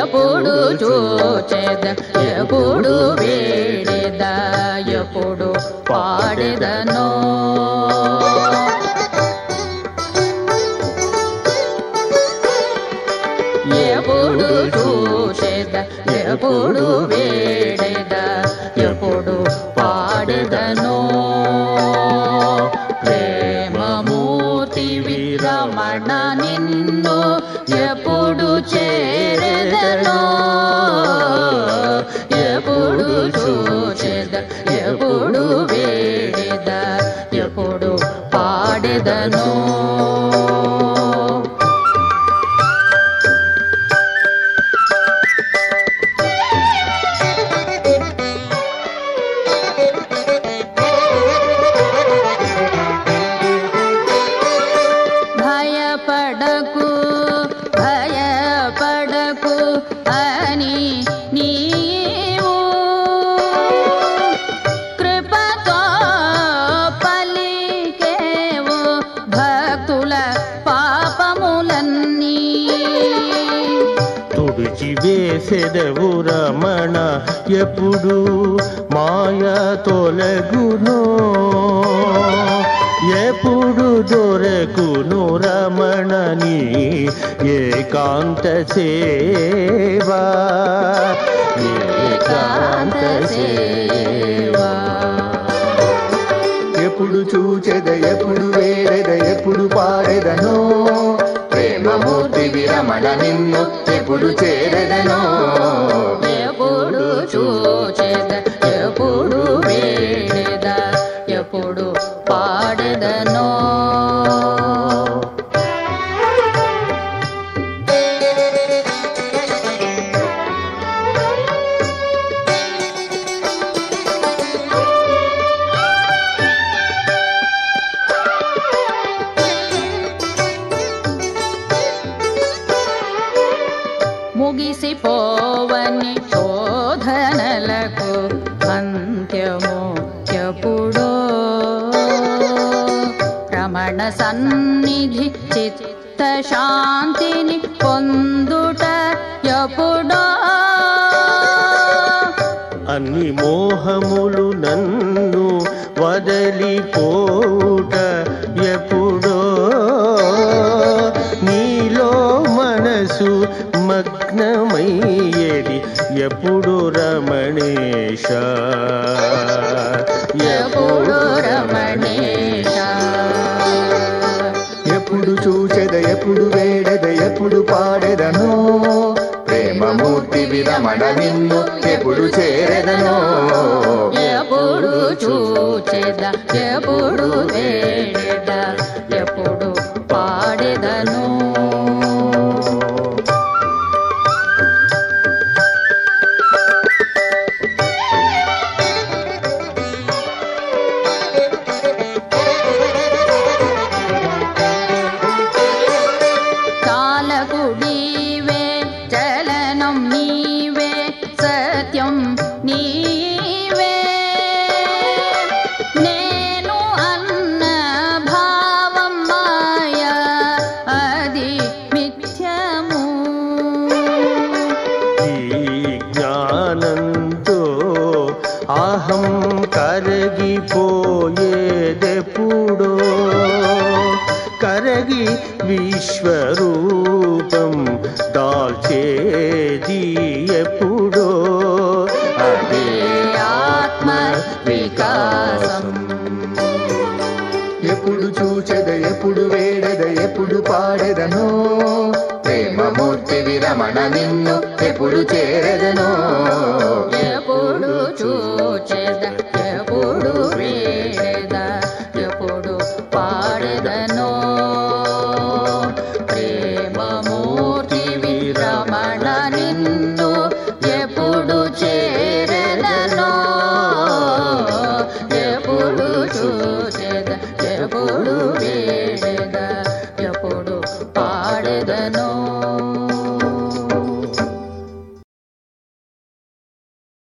ఎప్పుడు చూచెద ఎప్పుడు వేడెద ఎప్పుడు పాడెదనో ఎప్పుడు చూచెద ఎప్పుడు వేడెద ఎప్పుడు పాడెదనో ప్రేమమూర్తి విరమణ నిన్ను ఎప్పుడు చేరెదనో ఎప్పుడు చూచెద ఎప్పుడు వేడెద ఎప్పుడు పాడెదనో భయపడకు భయపడకు అని నీవు కృపతో పలికేవు భక్తుల పాపములన్నీ తుడిచి వేసెదవు రమణ ఎప్పుడు మాయ తొలగునో ఎప్పుడు దొరకును రమణని ఏకాంత సేవా ఏకాంత సేవా ఎప్పుడు చూచెద ఎప్పుడు వేరెద ఎప్పుడు పాడెదనో ప్రేమమూర్తి విరమణ నిన్ను ఎప్పుడు చేరెదనో ఎప్పుడు చూచెద ఎప్పుడు వేడెద ఎప్పుడు పాడెదనో ముగిసిపోవని శోధనలకు అంత్యము ఎప్పుడో రమణ సన్నిధి చిత్త శాంతిని పొందుట ఎప్పుడో అన్ని మోహములు నన్ను వదలిపోట ఎప్పుడో నీలో మనసు మగ్నమయ్యేది ఎప్పుడు రమణేశ ఎప్పుడు రమణేశ ఎప్పుడు చూచెద ఎప్పుడు వేడెద ఎప్పుడు పాడెదనో ప్రేమమూర్తి విరమణ నిన్ను ఎప్పుడు చేరెదనో ఎప్పుడు చూచెద ఎప్పుడు వేడెద ఎప్పుడు పాడెదను కాలకుడివే చలనం నీవే సత్యం నీవే నేను అన్న భావం మాయ అది మిథ్యము ఈ జ్ఞానంతో అహం కరగిపోయేదెప్పుడో కరగి విశ్వరూపం దాల్చేది ఎప్పుడో అదే ఆత్మ వికాసం ఎప్పుడు చూచెద ఎప్పుడు వేడెద ఎప్పుడు పాడెదనో ప్రేమమూర్తి విరమణ నిన్ను ఎప్పుడు చేరెదనో ఎప్పుడు చూచెద ఎప్పుడు వేడెద ఎప్పుడు పాడెదనో ప్రేమమూర్తి విరమణ నిన్ను ఎప్పుడు చేరెదనో ఎప్పుడు చూచెద ఎప్పుడు వేడెద ఎప్పుడు పాడెదనో